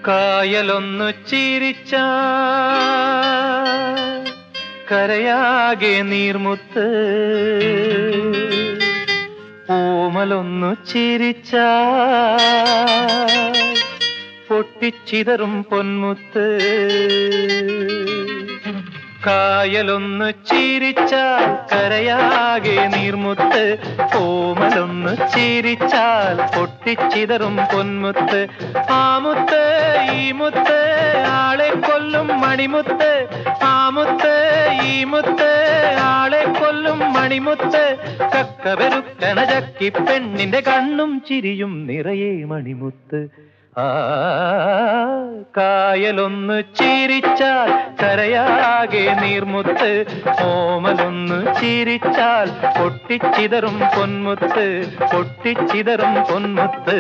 കായലൊന്നു ചിരിച്ച കരയാകെ നീർമുത്ത് ഓമലൊന്നു ചിരിച്ച പൊട്ടിച്ചിതറും പൊന്മുത്ത് കായലൊന്നു ചിരിച്ചാൽ കരയാകെ നീർമുത്ത് ഓമലൊന്നു ചിരിച്ചാൽ പൊട്ടിച്ചിതറും പൊന്മുത്ത് ആ മുത്ത് ഈ മുത്ത് ആളെ കൊല്ലും മണിമുത്ത് ആ മുത്ത് ഈ മുത്ത് ആളെ കൊല്ലും മണിമുത്ത് കക്കവരുക്കണ ചക്കി പെണ്ണിന്റെ കണ്ണും ചിരിയും നിറയെ മണിമുത്ത് ആ കായലൊന്ന് ചിരിച്ചാൽ കരയാകെ നീർമുത്ത് ഓമലൊന്ന് ചിരിച്ചാൽ പൊട്ടിച്ചിതറും പൊന്മുത്ത് പൊട്ടിച്ചിതറും പൊന്മുത്ത്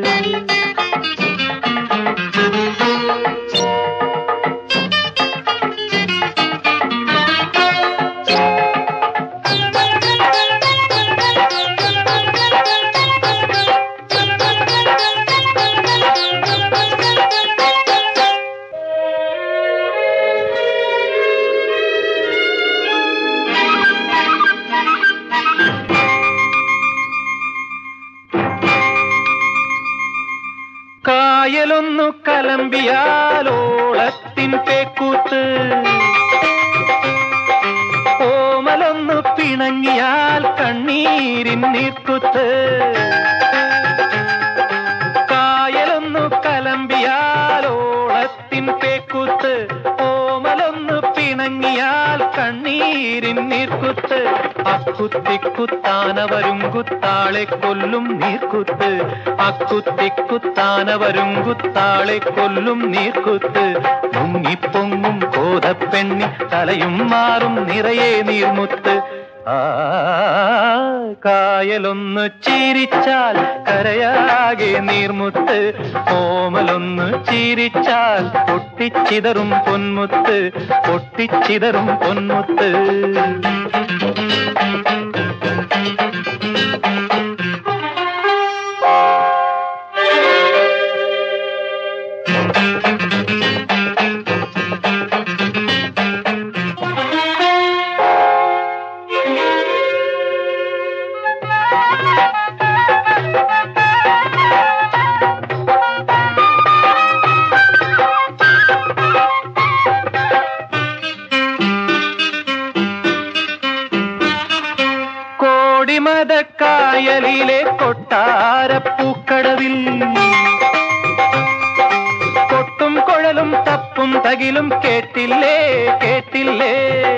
കായലൊന്നു കലമ്പിയാലോളത്തിൻ പേക്കൂത്ത് ഓമലൊന്നു പിണങ്ങിയാൽ കണ്ണീരിൻ നീർക്കുത്ത് കായലൊന്നു കലമ്പിയാലോളത്തിൻ പേക്കൂത്ത് ഓമലൊന്നു പിണങ്ങിയാൽ കണ്ണീരിൻ നീർക്കുത്ത് അക്കുത്തിക്കുത്താനവരും കുത്താളെ കൊല്ലും നീർക്കുത്ത് അക്കുത്തിക്കുത്താനവരും കുത്താളെ കൊല്ലും നീർക്കുത്ത് മുങ്ങിപ്പൊങ്ങും കോതപ്പെണ്ണി തലയും മാറും നിറയെ നീർമുത്ത് ആ കായലൊന്ന് ചിരിച്ചാൽ കരയാകെ നീർമുത്ത് ഓമലൊന്ന് ചിരിച്ചാൽ പൊട്ടിച്ചിതറും പൊന്മുത്ത് പൊട്ടിച്ചിതറും പൊന്മുത്ത് കോടിമതക്കായലിലെ കൊട്ടാരപ്പൂക്കടവിൽ കൊട്ടും കുഴലും തപ്പും തകിലും കേട്ടില്ലേ കേട്ടില്ലേ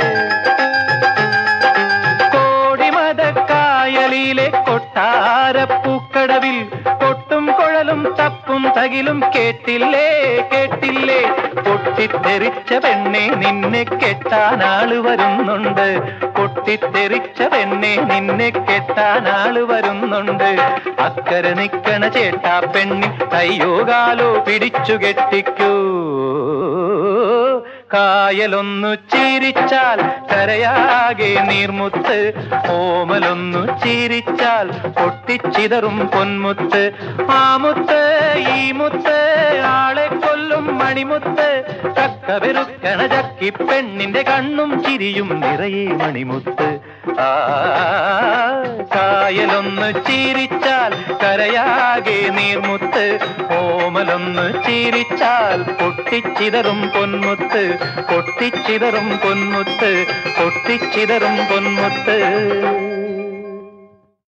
കോടിമതക്കായലിലെ കൊട്ടാരപ്പൂക്കടവിൽ കൊട്ടും കുഴലും തപ്പും തകിലും കേട്ടില്ലേ കേട്ടില്ലേ പൊട്ടിത്തെറിച്ച പെണ്ണെ നിന്നെ കെട്ടാൻ ആള് വരുന്നുണ്ട് പൊട്ടിത്തെറിച്ച പെണ്ണെ നിന്നെ കെട്ടാൻ ആള് വരുന്നുണ്ട് അക്കരെ നിക്കണ ചേട്ടാ പെണ്ണി കയ്യോ കാലോ പിടിച്ചു കെട്ടിക്കൂ കായലൊന്നു ചിരിച്ചാൽ കരയാകെ നീർമുത്ത് ഓമലൊന്നു ചിരിച്ചാൽ പൊട്ടിച്ചിതറും പൊന്മുത്ത് ആ മുത്ത് ഈ മുത്ത് ആളെ കൊല്ലും മണിമുത്ത് കക്കവെറുക്കണ ചക്കി പെണ്ണിന്റെ കണ്ണും ചിരിയും നിറയെ മണിമുത്ത് ആ കായലൊന്ന് ചിരിച്ചാൽ കരയാകെ നീർമുത്ത് ഓമലൊന്ന് ചിരിച്ചാൽ പൊട്ടിച്ചിതറും പൊന്മുത്ത് പൊട്ടിച്ചിതറും പൊന്മുത്ത് പൊട്ടിച്ചിതറും പൊന്മുത്ത്